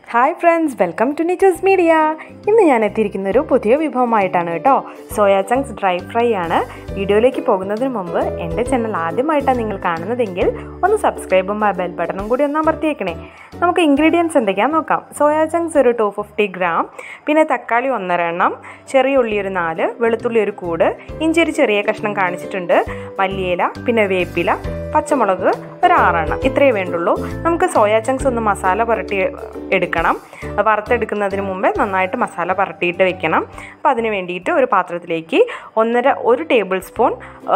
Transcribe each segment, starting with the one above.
hi friends welcome to niches media ഇന്ന് ഞാൻ എത്തിയിരിക്കുന്ന ഒരു പുതിയ വിഭവമായിട്ടാണ് കേട്ടോ സോയാ ചങ്ക്സ് ഡ്രൈ ഫ്രൈ ആണ് വീഡിയോയിലേക്ക് പോകുന്നതിന് മുമ്പ് എൻ്റെ ചാനൽ ആദ്യമായിട്ടാണ് നിങ്ങൾ കാണുന്നതെങ്കിൽ ഒന്ന് സബ്സ്ക്രൈബും ആ ബെൽ ബട്ടണും കൂടി ഒന്ന് അമർത്തിയേക്കണേ നമുക്ക് ഇൻഗ്രീഡിയൻസ് എന്തൊക്കെയാണെന്ന് നോക്കാം സോയാ ചങ്ക്സ് ഒരു ടു ഫിഫ്റ്റി ഗ്രാം പിന്നെ തക്കാളി ഒന്നര എണ്ണം ചെറിയ ഉള്ളി ഒരു നാല് വെളുത്തുള്ളി ഒരു കൂട് ഇഞ്ചി ഒരു ചെറിയ കഷ്ണം കാണിച്ചിട്ടുണ്ട് മല്ലിയില പിന്നെ വേപ്പില പച്ചമുളക് ഒരു ആറെണ്ണം ഇത്രയേ വേണ്ടുള്ളൂ നമുക്ക് സോയാ ചങ്ക്സ് ഒന്ന് മസാല പുരട്ടി എടുക്കണം വറുത്തെടുക്കുന്നതിന് മുമ്പേ നന്നായിട്ട് മസാല പുരട്ടിയിട്ട് വെക്കണം അപ്പോൾ അതിന് വേണ്ടിയിട്ട് ഒരു പാത്രത്തിലേക്ക് ഒന്നര ഒരു ടേബിൾ സ്പൂൺ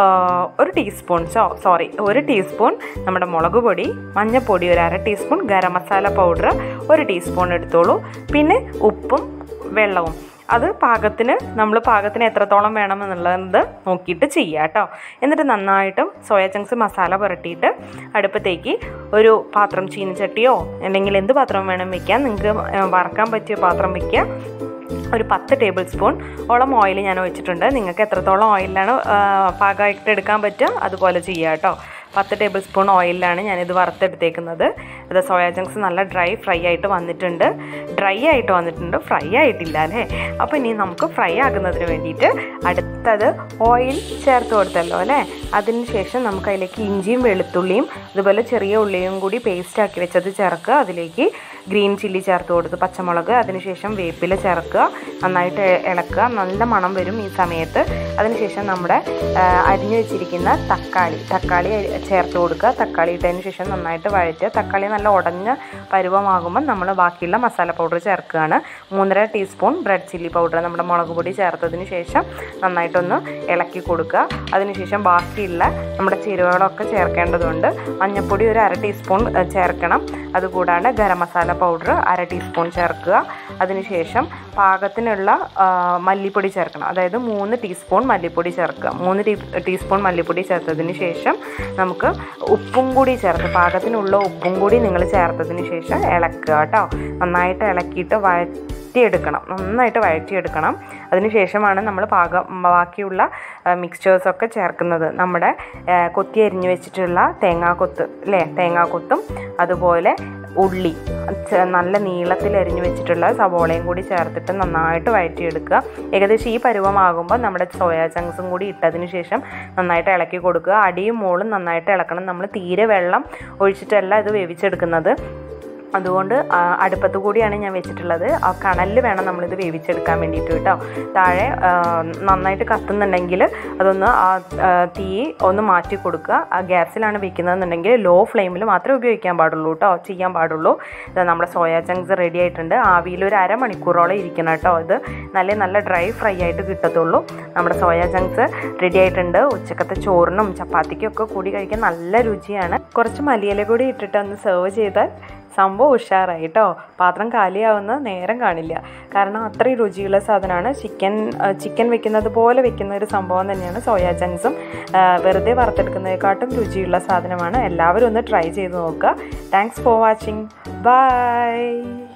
ഒരു ടീസ്പൂൺ സോ സോറി ഒരു ടീസ്പൂൺ നമ്മുടെ മുളക് പൊടി മഞ്ഞൾപ്പൊടി ഒരു അര ടീസ്പൂൺ ഗരം മസാല പൗഡർ ഒരു ടീസ്പൂൺ എടുത്തോളൂ പിന്നെ ഉപ്പും വെള്ളവും അത് പാകത്തിന് നമ്മൾ പാകത്തിന് എത്രത്തോളം വേണമെന്നുള്ളത് നോക്കിയിട്ട് ചെയ്യുക കേട്ടോ എന്നിട്ട് നന്നായിട്ടും സോയ ചങ്ക്സ് മസാല പുരട്ടിയിട്ട് അടുപ്പത്തേക്ക് ഒരു പാത്രം ചീനച്ചട്ടിയോ അല്ലെങ്കിൽ എന്ത് പാത്രം വേണം വെക്കാം നിങ്ങൾക്ക് വറക്കാൻ പറ്റിയ പാത്രം വയ്ക്കുക ഒരു പത്ത് ടേബിൾ സ്പൂൺ ഓളം ഓയിൽ ഞാൻ ഒഴിച്ചിട്ടുണ്ട് നിങ്ങൾക്ക് എത്രത്തോളം ഓയിലാണ് പാകമായിട്ട് എടുക്കാൻ പറ്റുക അതുപോലെ ചെയ്യുക കേട്ടോ പത്ത് ടേബിൾ സ്പൂൺ ഓയിലാണ് ഞാനിത് വറുത്തെടുത്തേക്കുന്നത് ഇത് സോയാ ചങ്ക്സ് നല്ല ഡ്രൈ ഫ്രൈ ആയിട്ട് വന്നിട്ടുണ്ട് ഡ്രൈ ആയിട്ട് വന്നിട്ടുണ്ട് ഫ്രൈ ആയിട്ടില്ല അല്ലേ അപ്പോൾ ഇനി നമുക്ക് ഫ്രൈ ആകുന്നതിന് വേണ്ടിയിട്ട് അടുത്തത് ഓയിൽ ചേർത്ത് കൊടുത്തല്ലോ അല്ലേ അതിന് ശേഷം നമുക്ക് അതിലേക്ക് ഇഞ്ചിയും വെളുത്തുള്ളിയും അതുപോലെ ചെറിയ ഉള്ളിയും കൂടി പേസ്റ്റ് ആക്കി വെച്ചത് ചേർക്കുക അതിലേക്ക് ഗ്രീൻ ചില്ലി ചേർത്ത് കൊടുത്ത് പച്ചമുളക് അതിനുശേഷം വേപ്പില ചേർക്കുക നന്നായിട്ട് ഇളക്കുക നല്ല മണം വരും ഈ സമയത്ത് അതിനുശേഷം നമ്മുടെ അരിഞ്ഞു വെച്ചിരിക്കുന്ന തക്കാളി തക്കാളി ചേർത്ത് കൊടുക്കുക തക്കാളി ഇട്ടതിന് ശേഷം നന്നായിട്ട് വഴറ്റുക തക്കാളി നല്ല ഉടഞ്ഞ പരുവമാകുമ്പോൾ നമ്മൾ ബാക്കിയുള്ള മസാല പൗഡർ ചേർക്കുകയാണ് മൂന്നര ടീസ്പൂൺ ബ്രെഡ് ചില്ലി പൗഡർ നമ്മുടെ മുളക് പൊടി ചേർത്തതിന് ശേഷം നന്നായിട്ടൊന്ന് ഇളക്കി കൊടുക്കുക അതിനുശേഷം ബാക്കിയുള്ള നമ്മുടെ ചേരുവകളൊക്കെ ചേർക്കേണ്ടതുണ്ട് മഞ്ഞൾപ്പൊടി ഒരു അര ടീസ്പൂൺ ചേർക്കണം അതുകൂടാണ്ട് ഗരം മസാല പൗഡർ അര ടീസ്പൂൺ ചേർക്കുക അതിനുശേഷം പാകത്തിനുള്ള മല്ലിപ്പൊടി ചേർക്കണം അതായത് മൂന്ന് ടീസ്പൂൺ മല്ലിപ്പൊടി ചേർക്കുക മൂന്ന് ടീ ടീസ്പൂൺ മല്ലിപ്പൊടി ചേർത്തതിന് ശേഷം നമുക്ക് ഉപ്പും കൂടി ചേർത്ത് പാകത്തിനുള്ള ഉപ്പും കൂടി നിങ്ങൾ ചേർത്തതിന് ശേഷം ഇളക്കുക കേട്ടോ നന്നായിട്ട് ഇളക്കിയിട്ട് വഴറ്റിയെടുക്കണം നന്നായിട്ട് വഴറ്റിയെടുക്കണം അതിനുശേഷമാണ് നമ്മൾ പാകം ബാക്കിയുള്ള മിക്സ്ചേഴ്സൊക്കെ ചേർക്കുന്നത് നമ്മുടെ കൊത്തി അരിഞ്ഞു വെച്ചിട്ടുള്ള തേങ്ങാക്കൊത്ത് അല്ലേ തേങ്ങാക്കൊത്തും അതുപോലെ ഉള്ളി നല്ല നീളത്തിൽ അരിഞ്ഞു വെച്ചിട്ടുള്ള സവോളയും കൂടി ചേർത്തിട്ട് നന്നായിട്ട് വഴറ്റിയെടുക്കുക ഏകദേശം ഈ പരുവമാകുമ്പോൾ നമ്മുടെ സോയാ ചങ്ക്സും കൂടി ഇട്ടതിന് ശേഷം നന്നായിട്ട് ഇളക്കി കൊടുക്കുക അടിയും മോളും നന്നായിട്ട് ഇളക്കണം നമ്മൾ തീരെ വെള്ളം ഒഴിച്ചിട്ടല്ല ഇത് വേവിച്ചെടുക്കുന്നത് അതുകൊണ്ട് അടുപ്പത്ത് കൂടിയാണ് ഞാൻ വെച്ചിട്ടുള്ളത് ആ കണലിൽ വേണം നമ്മളിത് വേവിച്ചെടുക്കാൻ വേണ്ടിയിട്ട് കേട്ടോ താഴെ നന്നായിട്ട് കത്തുന്നുണ്ടെങ്കിൽ അതൊന്ന് ആ തീ ഒന്ന് മാറ്റി കൊടുക്കുക ആ ഗ്യാസിലാണ് വെക്കുന്നതെന്നുണ്ടെങ്കിൽ ലോ ഫ്ലെയിമിൽ മാത്രമേ ഉപയോഗിക്കാൻ പാടുള്ളൂ കേട്ടോ ചെയ്യാൻ പാടുള്ളൂ നമ്മുടെ സോയാ ചങ്ക്സ് റെഡി ആയിട്ടുണ്ട് ആവിയിൽ ഒരു അരമണിക്കൂറോളം ഇരിക്കണം കേട്ടോ ഇത് നല്ല നല്ല ഡ്രൈ ഫ്രൈ ആയിട്ട് കിട്ടത്തുള്ളൂ നമ്മുടെ സോയാ ചങ്ക്സ് റെഡി ആയിട്ടുണ്ട് ഉച്ചക്കത്തെ ചോറിനും ചപ്പാത്തിക്കും ഒക്കെ കൂടി കഴിക്കാൻ നല്ല രുചിയാണ് കുറച്ച് മലിയില കൂടി ഇട്ടിട്ട് ഒന്ന് സെർവ് ചെയ്താൽ സംഭവം ഉഷാറായി കേട്ടോ പാത്രം കാലിയാവുന്ന നേരം കാണില്ല കാരണം അത്രയും രുചിയുള്ള സാധനമാണ് ചിക്കൻ ചിക്കൻ വെക്കുന്നത് പോലെ വെക്കുന്ന ഒരു സംഭവം തന്നെയാണ് സോയാ ചങ്ക്സും വെറുതെ വറുത്തെടുക്കുന്നതിനെക്കാട്ടും രുചിയുള്ള സാധനമാണ് എല്ലാവരും ഒന്ന് ട്രൈ ചെയ്ത് നോക്കുക താങ്ക്സ് ഫോർ വാച്ചിങ് ബൈ